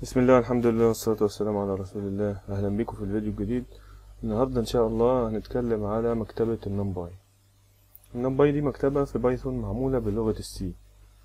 بسم الله الحمد لله والصلاة والسلام على رسول الله أهلا بكم في الفيديو الجديد النهاردة إن شاء الله هنتكلم على مكتبة النمباي النمباي دي مكتبة في بايثون معمولة بلغة السي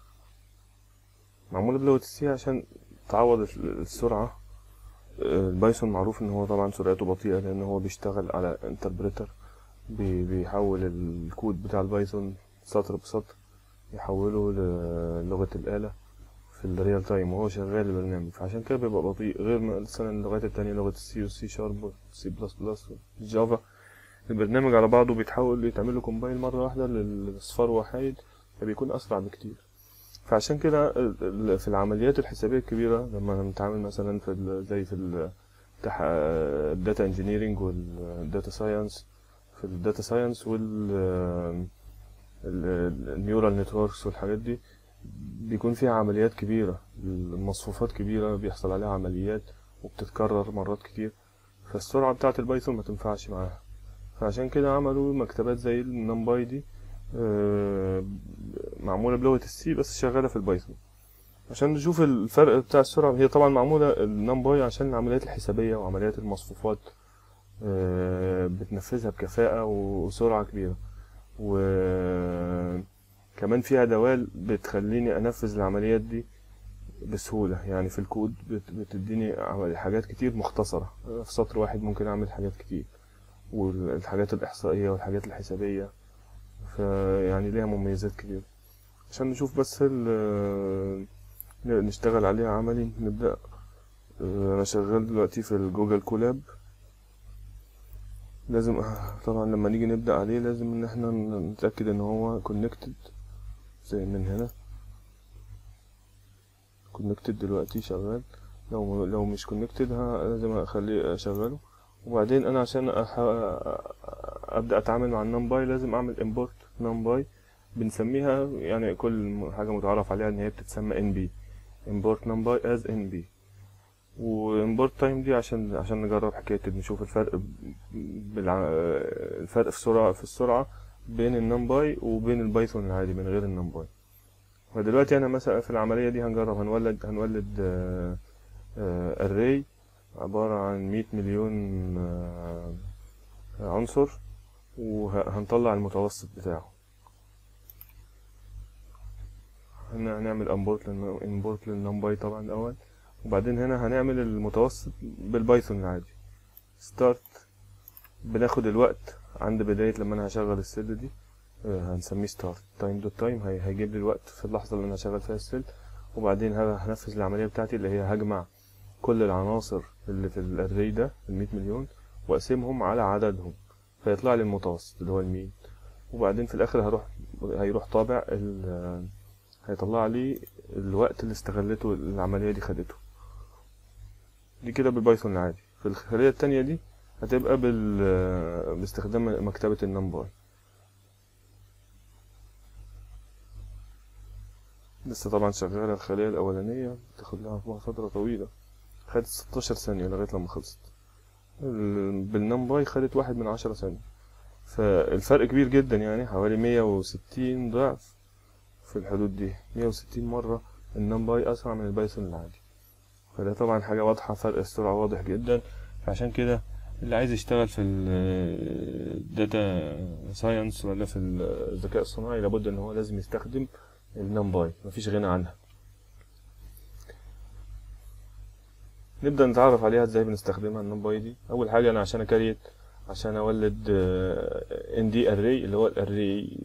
معمولة بلغة السي عشان تعوض السرعة البايثون معروف إن هو طبعا سرعته بطيئة لأن هو بيشتغل على انتربريتر بيحول الكود بتاع البايثون سطر بسطر يحوله للغة الآلة في الريال تايم وهو شغال البرنامج فعشان كده بيبقى بطيء غير مثلا اللغات التانية لغة السي والسي شارب والسي بلس بلس والجافا البرنامج على بعضه بيتحول يتعمل له كومبايل مرة واحدة لأصفار وحيد فبيكون أسرع بكتير فعشان كده في العمليات الحسابية الكبيرة لما نتعامل مثلا في زي في الداتا انجينيرينج والداتا ساينس في الداتا ساينس وال النيورال نتوركس والحاجات دي بيكون فيها عمليات كبيرة المصفوفات كبيرة بيحصل عليها عمليات وبتتكرر مرات كتير فالسرعة بتاعة البايثون ما تنفعش معاها فعشان كده عملوا مكتبات زي النمباي دي معمولة بلغة السي بس شغالة في البايثون عشان نشوف الفرق بتاع السرعة هي طبعا معمولة النمباي عشان العمليات الحسابية وعمليات المصفوفات بتنفذها بكفاءة وسرعة كبيرة و كمان فيها دوال بتخليني انفذ العمليات دي بسهولة يعني في الكود بتديني حاجات كتير مختصرة في سطر واحد ممكن اعمل حاجات كتير والحاجات الاحصائية والحاجات الحسابية فيعني ليها مميزات كتير عشان نشوف بس نشتغل عليها عملي نبدأ انا شغال دلوقتي في الجوجل كولاب لازم طبعا لما نيجي نبدأ عليه لازم ان احنا نتأكد ان هو كونكتد زي من هنا كونكتد دلوقتي شغال لو لو مش كونكتد لازم اخليه اشغله وبعدين انا عشان ابدا اتعامل مع النمباي لازم اعمل امبورت نمباي بنسميها يعني كل حاجه متعرف عليها ان هي بتتسمى ان بي امبورت نمباي از ان بي وامبورت تايم دي عشان عشان نجرب حكايه نشوف الفرق بالع... الفرق في السرعه في السرعه بين النمباي وبين البايثون العادي من غير النمباي فدلوقتي انا مثلا في العمليه دي هنجرب هنولد هنولد اري عباره عن مية مليون عنصر وهنطلع المتوسط بتاعه هنعمل امبورت امبورت للنمباي طبعا الاول وبعدين هنا هنعمل المتوسط بالبايثون العادي ستارت بناخد الوقت عند بداية لما انا هشغل السيل دي هنسميه ستارت تايم دوت تايم هيجيب لي الوقت في اللحظة اللي انا هشغل فيها السيل وبعدين هنفذ العملية بتاعتي اللي هي هجمع كل العناصر اللي في الاري ده المية مليون واقسمهم على عددهم فيطلع لي المتوسط اللي هو المين وبعدين في الاخر هروح هيروح طابع هيطلع لي الوقت اللي استغلته العملية دي خدته دي كده بالبايثون العادي في الخلية التانية دي هتبقى بال باستخدام مكتبة النمباي لسه طبعا شغالة الخلية الأولانية تاخد لها فترة طويلة خدت ستاشر ثانية لغاية لما خلصت بالنمباي خدت واحد من عشرة ثانية فالفرق كبير جدا يعني حوالي مية وستين ضعف في الحدود دي مية وستين مرة النمباي أسرع من البايثون العادي فده طبعا حاجة واضحة فرق السرعة واضح جدا فعشان كده اللي عايز يشتغل في الداتا ساينس ولا في الذكاء الصناعي لابد ان هو لازم يستخدم النمباي مفيش غنى عنها نبدأ نتعرف عليها ازاي بنستخدمها النمباي دي اول حاجة انا عشان اكريت عشان اولد ان دي اري اللي هو الاري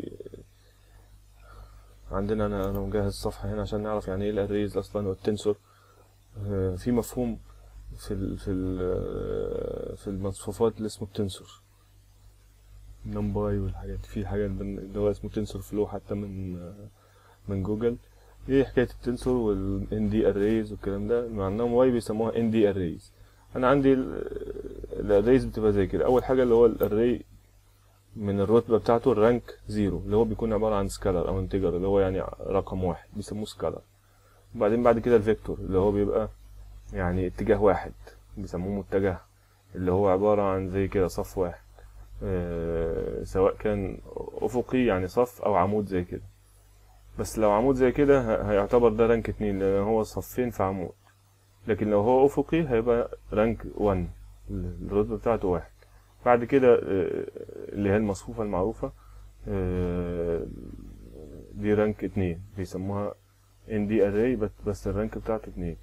عندنا انا انا مجهز صفحة هنا عشان نعرف يعني ايه الاريز اصلا والتنسور في مفهوم في ال في ال في المصفوفات اللي اسمه التنسور نمباي والحاجات في حاجة اللي هو اسمه تنسور فلو حتى من من جوجل ايه حكاية التنسور والان دي اريز والكلام ده مع النمباي بيسموها ان دي اريز انا عندي الاريز بتبقى زي كده اول حاجة اللي هو الاري من الرتبة بتاعته الرانك زيرو اللي هو بيكون عبارة عن سكالر او انتجر اللي هو يعني رقم واحد بيسموه سكالر وبعدين بعد كده الفيكتور اللي هو بيبقى يعني اتجاه واحد بيسموه متجه اللي هو عبارة عن زي كده صف واحد اه سواء كان أفقي يعني صف أو عمود زي كده بس لو عمود زي كده هيعتبر ده رانك اتنين لأن هو صفين في عمود لكن لو هو افقي هيبقى رانك 1 الرتبه بتاعته واحد بعد كده آه، اللي هي المصفوفه المعروفه آه، دي رانك اتنين بيسموها ان دي اري بس الرانك بتاعته اتنين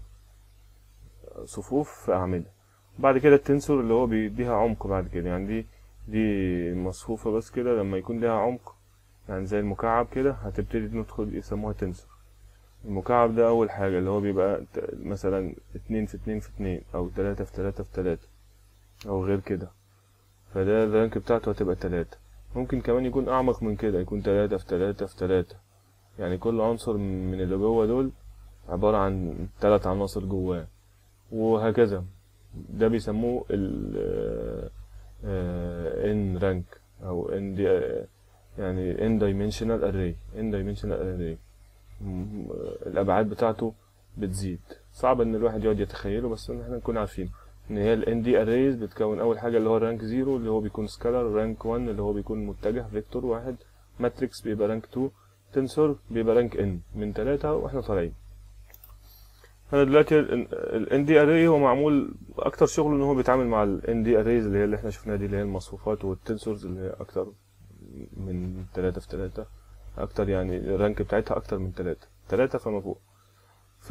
صفوف في اعمده بعد كده التنسور اللي هو بيديها عمق بعد كده يعني دي دي مصفوفة بس كده لما يكون ليها عمق يعني زي المكعب كده هتبتدي ندخل يسموها تنسور المكعب ده أول حاجة اللي هو بيبقى ت- مثلا اتنين في اتنين في اتنين أو تلاتة في تلاتة في تلاتة أو غير كده فده الرانك بتاعته هتبقى تلاتة ممكن كمان يكون أعمق من كده يكون تلاتة في تلاتة في تلاتة يعني كل عنصر من اللي جوه دول عبارة عن تلات عناصر جواه وهكذا ده بيسموه ال ان رانك او ان دي يعني ان دايمنشنال اري ان دايمنشنال اري الابعاد بتاعته بتزيد صعب ان الواحد يقعد يتخيله بس ان احنا نكون عارفين ان هي الان دي اريز بتكون اول حاجه اللي هو رانك زيرو اللي هو بيكون سكالر رانك 1 اللي هو بيكون متجه فيكتور واحد ماتريكس بيبقى رانك 2 تنسور بيبقى رانك ان من ثلاثة واحنا طالعين انا دلوقتي الان دي اري هو معمول اكتر شغل ان هو بيتعامل مع الان دي اريز اللي هي اللي احنا شفناها دي اللي هي المصفوفات والتنسورز اللي هي اكتر من ثلاثة في ثلاثة اكتر يعني الرانك بتاعتها اكتر من ثلاثة ثلاثة فما فوق ف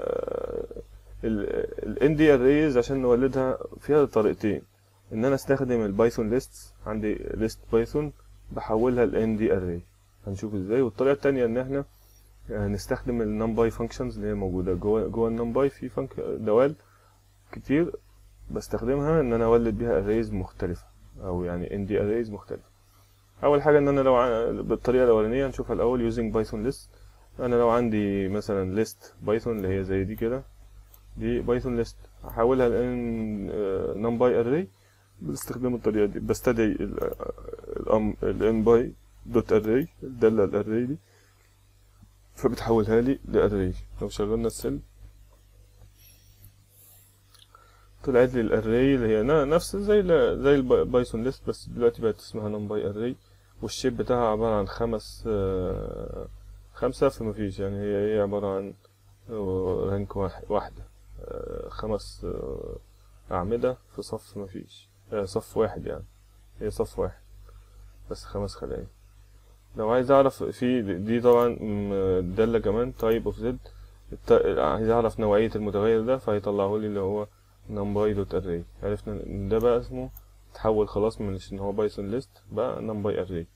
الان دي اريز عشان نولدها فيها طريقتين ان انا استخدم البايثون ليست عندي ليست بايثون بحولها لان دي اري هنشوف ازاي والطريقه التانية ان احنا نستخدم النمباي فانكشنز اللي هي موجوده جوه جوه النمباي في فانك دوال كتير بستخدمها ان انا اولد بيها اريز مختلفه او يعني ان دي اريز مختلفه اول حاجه ان انا لو ع- بالطريقه الاولانيه نشوفها الاول يوزنج بايثون ليست انا لو عندي مثلا ليست بايثون اللي هي زي دي كده دي بايثون ليست هحولها لان نمباي اري باستخدام الطريقه دي بستدعي الان باي دوت اري الداله الاري دي فبتحولها لي لاري لو شغلنا السيل طلعت لي الاري اللي هي ن- نفس زي ال زي البايثون ليست بس دلوقتي بقت اسمها نمباي اري والشيب بتاعها عبارة عن خمس آه، خمسة فمفيش يعني هي هي عبارة عن آه، رانك واحد واحدة آه، خمس آه، أعمدة في صف مفيش آه، صف واحد يعني هي صف واحد بس خمس خلايا لو عايز اعرف في دي طبعا م- دالة كمان type of z الت- عايز اعرف نوعية المتغير ده فهيطلعه لي اللي هو numpy دوت array عرفنا ان ده بقى اسمه اتحول خلاص من ان هو بايثون ليست بقى numpy array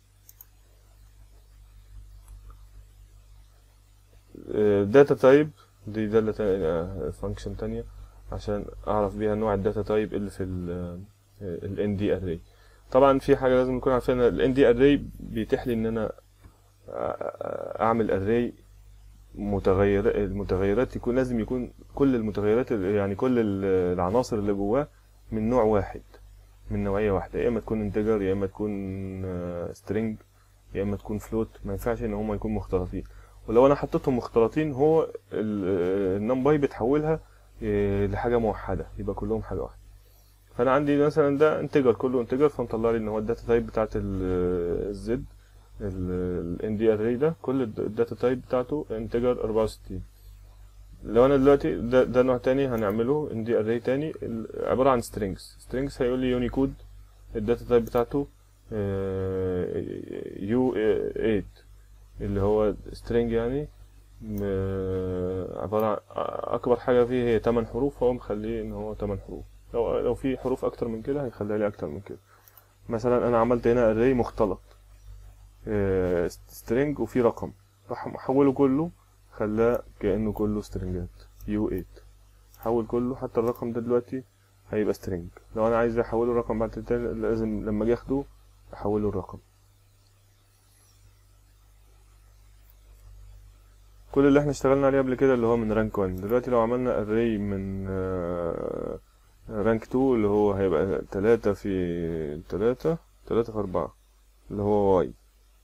داتا تايب دي دالة تانية فانكشن تانية عشان اعرف بيها نوع الداتا تايب اللي في ال ال ND array طبعا في حاجة لازم نكون عارفينها ال ND array بيتيح لي ان انا اعمل array متغير المتغيرات يكون لازم يكون كل المتغيرات يعني كل ال- العناصر اللي جواه من نوع واحد من نوعية واحدة يا اما تكون انتجر يا اما تكون سترينج يا اما تكون فلوت ما ينفعش ان هما يكونوا مختلطين ولو انا حطيتهم مختلطين هو النمباي بتحولها إيه، لحاجة موحدة يبقى كلهم حاجة واحدة فانا عندي مثلا ده انتجر كله انتجر فمطلع لي ان هو الداتا تايب بتاعت الزد الان دي اري ده كل الد- الداتا تايب بتاعته انتجر 64 لو انا دلوقتي ده, ده نوع تاني هنعمله ان دي اري تاني ال- عبارة عن strings strings هيقول لي يونيكود الداتا تايب بتاعته يو 8 اللي هو string يعني م- عبارة عن أكبر حاجة فيه هي 8 حروف فهو مخليه إن هو 8 حروف لو لو في حروف أكتر من كده هيخليها لي أكتر من كده مثلا أنا عملت هنا array مختلط آه، string وفي رقم راح محوله كله خلاه كأنه كله سترنجات يو 8 حول كله حتى الرقم ده دلوقتي هيبقى سترينج لو انا عايز احوله رقم بعد كده لازم لما اجي اخده احوله الرقم كل اللي احنا اشتغلنا عليه قبل كده اللي هو من رانك 1 دلوقتي لو عملنا array من رانك 2 اللي هو هيبقى تلاتة في تلاتة تلاتة في أربعة اللي هو واي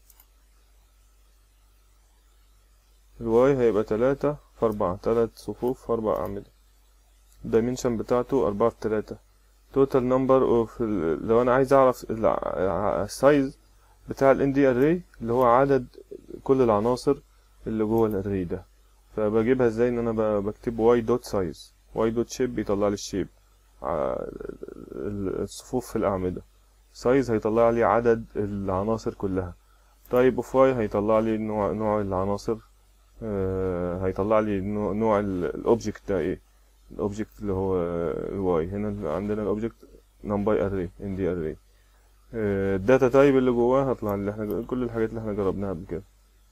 الواي هيبقى تلاتة في أربعة تلات صفوف في أربع أعمدة الدايمنشن بتاعته أربعة في تلاتة توتال نمبر اوف لو أنا عايز أعرف السايز بتاع ال ND array اللي هو عدد كل العناصر اللي جوه الاري ده فبجيبها ازاي ان انا ب- بكتب y دوت سايز واي دوت شيب بيطلع لي الشيب ع- الصفوف في الأعمدة سايز هيطلع لي عدد العناصر كلها تايب اوف واي هيطلع لي نوع نوع العناصر آه، هيطلع لي نوع, نوع الاوبجكت ده ايه الاوبجكت اللي هو الواي هنا عندنا الاوبجكت نمباي اري ان دي اري الداتا تايب اللي جواه هطلع اللي احنا كل الحاجات اللي احنا جربناها قبل كده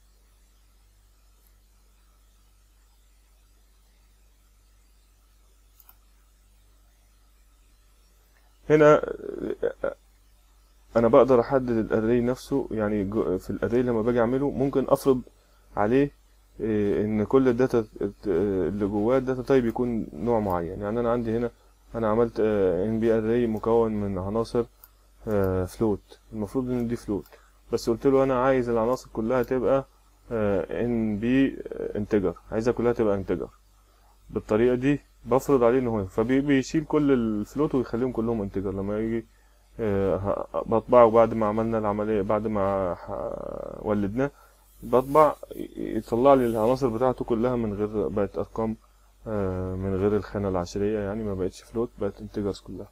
هنا آه، انا بقدر احدد الاري نفسه يعني جو- في الاري لما باجي اعمله ممكن افرض عليه إيه، ان كل الداتا اللي جواه الداتا تايب يكون نوع معين يعني انا عندي هنا انا عملت ان بي اري مكون من عناصر فلوت المفروض ان دي فلوت بس قلت له انا عايز العناصر كلها تبقى ان بي انتجر عايزها كلها تبقى انتجر بالطريقه دي بفرض عليه ان هو فبيشيل كل الفلوت ويخليهم كلهم انتجر لما يجي آه، ه- بطبعه بعد ما عملنا العمليه بعد ما ح- ولدناه بطبع يطلع لي العناصر بتاعته كلها من غير بقت ارقام آه، من غير الخانه العشريه يعني ما بقتش فلوت بقت انتجرز كلها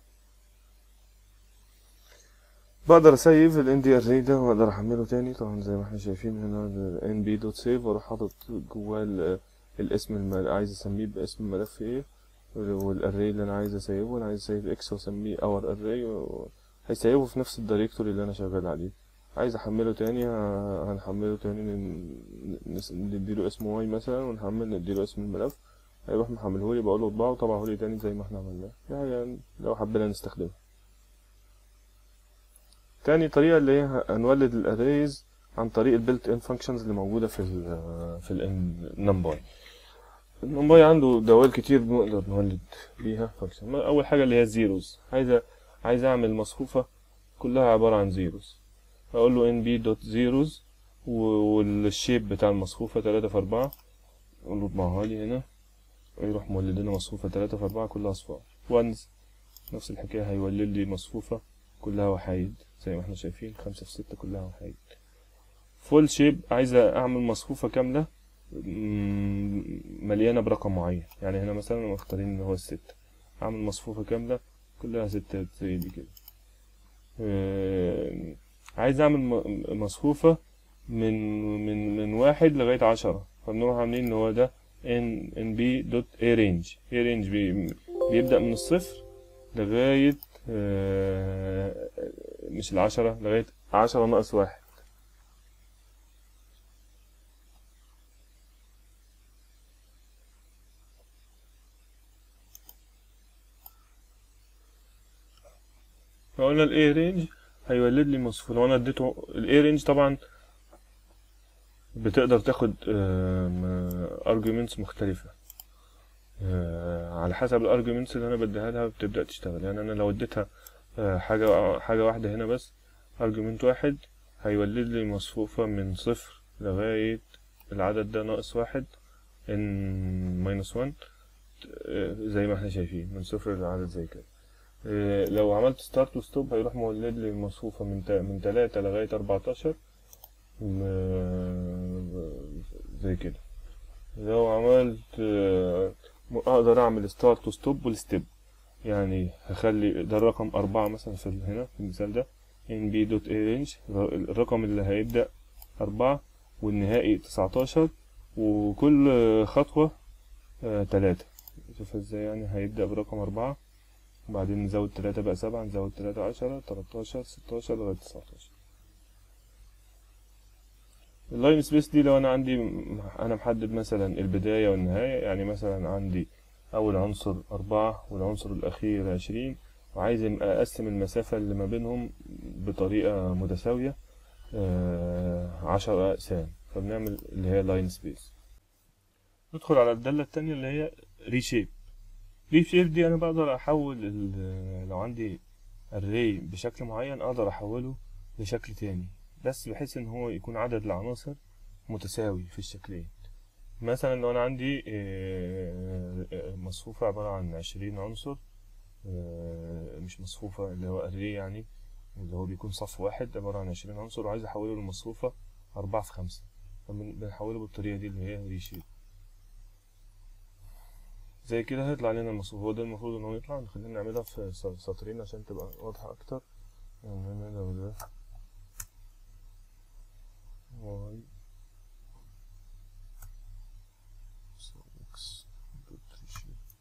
بقدر اسيف ال دي اري ده واقدر احمله تاني طبعا زي ما احنا شايفين هنا ال nb دوت سيف واروح حاطط جواه ال- الاسم اللي عايز اسميه باسم الملف ايه والاري اللي انا عايز اسيبه انا عايز اسيب اكس واسميه اور اري هيسيبه في نفس الدايركتوري اللي انا شغال عليه عايز احمله تاني ه- هنحمله تاني ن- نس- نديله اسم واي مثلا ونحمل نديله اسم الملف هيروح محملهولي بقوله اطبعه طبعهولي تاني زي ما احنا عملناه يعني لو حبينا نستخدمه تاني طريقة اللي هي هنولد الاريز عن طريق البيلت ان فانكشنز اللي موجودة في ال في النمباي النمباي عنده دوال كتير بنقدر نولد بيها فانكشن اول حاجة اللي هي الزيروز عايز عايز اعمل مصفوفة كلها عبارة عن زيروز هقول له ان بي دوت زيروز والشيب بتاع المصفوفة تلاتة في أربعة أقول له اطبعها لي هنا يروح مولد لنا مصفوفة تلاتة في أربعة كلها أصفار وانز نفس الحكاية هيولد لي مصفوفة كلها وحايد زي ما احنا شايفين خمسة في ستة كلها وحايد فول شيب عايز أعمل مصفوفة كاملة مم، مليانة برقم معين يعني هنا مثلا مختارين إن هو الستة أعمل مصفوفة كاملة كلها ستة زي دي كده آه، عايز أعمل م- مصفوفة من من من واحد لغاية عشرة فبنروح عاملين إن هو ده ان ان بي دوت اي رينج اي رينج بيبدأ من الصفر لغاية آه، مش العشرة لغاية عشرة ناقص واحد فقلنا الاي رينج هيولد لي مصفوفة لو انا اديته الاي رينج طبعا بتقدر تاخد ارجيومنتس مختلفة آه، على حسب الارجيومنتس اللي انا بديها لها بتبدأ تشتغل يعني انا لو اديتها آه، حاجة حاجة واحدة هنا بس ارجيومنت واحد هيولد لي مصفوفة من صفر لغاية العدد ده ناقص واحد ان ماينس وان زي ما احنا شايفين من صفر لعدد زي كده آه، لو عملت ستارت وستوب هيروح مولد لي المصفوفة من تا- من تلاتة لغاية أربعتاشر زي كده لو عملت آه، اقدر اعمل ستارت وستوب والستيب يعني هخلي ده الرقم أربعة مثلا في ال- هنا في المثال ده ان بي دوت اي رينج الرقم اللي هيبدأ أربعة والنهائي تسعتاشر وكل خطوة آه، تلاتة شوف ازاي يعني هيبدأ برقم أربعة وبعدين نزود تلاتة بقى سبعة نزود تلاتة عشرة تلاتاشر ستاشر لغاية تسعتاشر اللاين سبيس دي لو انا عندي انا محدد مثلا البداية والنهاية يعني مثلا عندي اول عنصر اربعة والعنصر الاخير عشرين وعايز اقسم المسافة اللي ما بينهم بطريقة متساوية آه، عشر اقسام فبنعمل اللي هي لاين سبيس ندخل على الدالة التانية اللي هي ريشيب ريشيب دي انا بقدر احول ال- لو عندي array بشكل معين اقدر احوله لشكل تاني بس بحيث ان هو يكون عدد العناصر متساوي في الشكلين مثلا لو انا عندي آه، آه، مصفوفة عبارة عن عشرين عنصر آه، مش مصفوفة اللي هو array يعني اللي هو بيكون صف واحد عبارة عن عشرين عنصر وعايز احوله لمصفوفة أربعة في خمسة فبنحوله بالطريقة دي اللي هي ريشيب زي كده هيطلع لنا المصفوفة هو ده المفروض ان هو يطلع خلينا نعملها في س- سطرين عشان تبقى واضحة اكتر يعني هنا لو ده واي so x dot reshape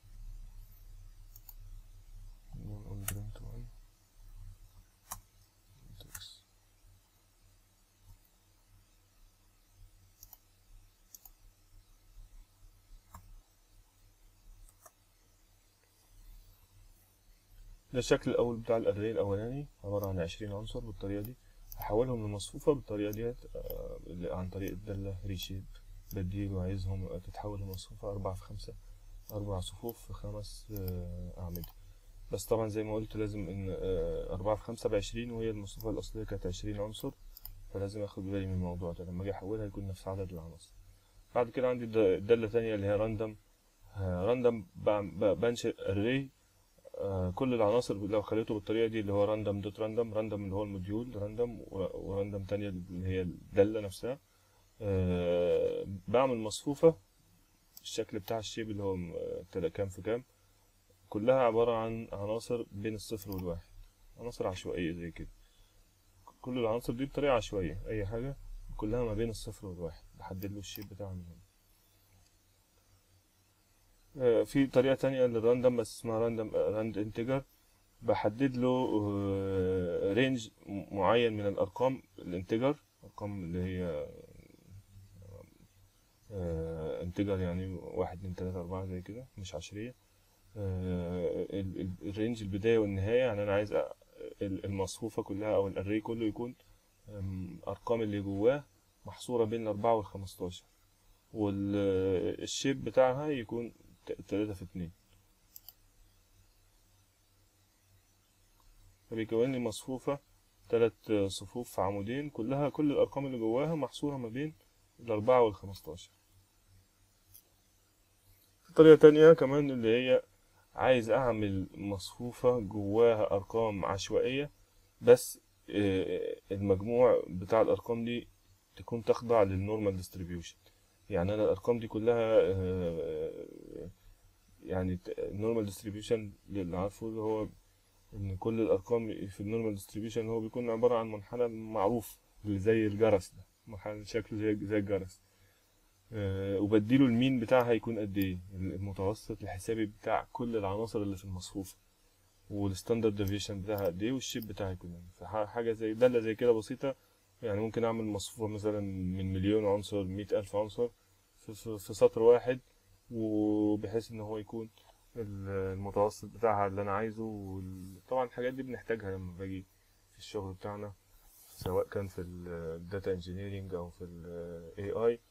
one on print one dot x ده الشكل الأول بتاع الأري الأولاني عبارة عن عشرين عنصر بالطريقة دي هحولهم لمصفوفة بالطريقة ديت آه، اللي عن طريق الدالة ريشيب بديله عايزهم تتحول لمصفوفة أربعة في خمسة أربع صفوف في خمس آه، أعمدة بس طبعا زي ما قلت لازم إن آه، أربعة في خمسة بعشرين وهي المصفوفة الأصلية كانت عشرين عنصر فلازم أخد بالي من الموضوع ده لما أجي أحولها يكون نفس عدد العناصر بعد كده عندي د- دالة تانية اللي هي راندم راندم بنشئ array آه، كل العناصر لو خليته بالطريقة دي اللي هو راندم دوت راندم راندم اللي هو الموديول راندم وراندم تانية اللي هي الدالة نفسها آه، بعمل مصفوفة الشكل بتاع الشيب اللي هو م- تلا- كام في كام كلها عبارة عن عناصر بين الصفر والواحد عناصر عشوائية زي كده كل العناصر دي بطريقة عشوائية أي حاجة كلها ما بين الصفر والواحد بحدد له الشيب بتاعها من هنا آه، في طريقة تانية للراندم بس اسمها راندم راند انتجر بحدد له رينج معين من الأرقام الانتجر أرقام اللي هي انتجر يعني واحد اتنين تلاتة أربعة زي كده مش عشرية آه، ال- ال- الرينج البداية والنهاية يعني أنا عايز أ- ال- المصفوفة كلها أو الأري كله يكون أم، أرقام اللي جواه محصورة بين الأربعة والخمستاشر والشيب بتاعها يكون ت- تلاتة في اتنين فبيكون لي مصفوفة تلات صفوف في عمودين كلها كل الأرقام اللي جواها محصورة ما بين الأربعة والخمستاشر في طريقة تانية كمان اللي هي عايز أعمل مصفوفة جواها أرقام عشوائية بس آه، المجموع بتاع الأرقام دي تكون تخضع للنورمال ديستريبيوشن يعني أنا الأرقام دي كلها آه، يعني النورمال ديستريبيوشن اللي عارفه اللي هو ان كل الارقام في النورمال ديستريبيوشن هو بيكون عباره عن منحنى معروف اللي زي الجرس ده منحنى شكله زي زي الجرس أه وبديله المين بتاعها يكون قد ايه المتوسط الحسابي بتاع كل العناصر اللي في المصفوفه والستاندرد ديفيشن بتاعها قد ايه والشيب بتاعها يكون قد ايه فحاجه زي داله زي كده بسيطه يعني ممكن اعمل مصفوفه مثلا من مليون عنصر مئة الف عنصر في, في, في سطر واحد وبحيث ان هو يكون المتوسط بتاعها اللي انا عايزه وال- طبعا الحاجات دي بنحتاجها لما باجي في الشغل بتاعنا سواء كان في الداتا انجينيرينج او في الاي اي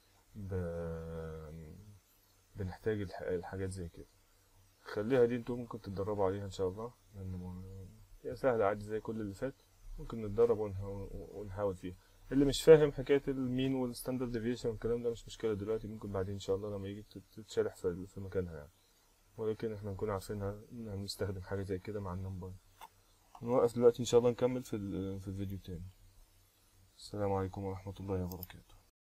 بنحتاج الح- الحاجات زي كده خليها دي انتوا ممكن تتدربوا عليها ان شاء الله لان م- هي سهلة عادي زي كل اللي فات ممكن نتدرب ونحاول, ونحاول فيها اللي مش فاهم حكاية المين والستاندرد ديفيشن والكلام ده مش مشكلة دلوقتي ممكن بعدين ان شاء الله لما يجي تت- تتشرح في في مكانها يعني ولكن احنا نكون عارفينها ان نستخدم حاجة زي كده مع النمبر نوقف دلوقتي ان شاء الله نكمل في ال- في الفيديو تاني السلام عليكم ورحمة الله وبركاته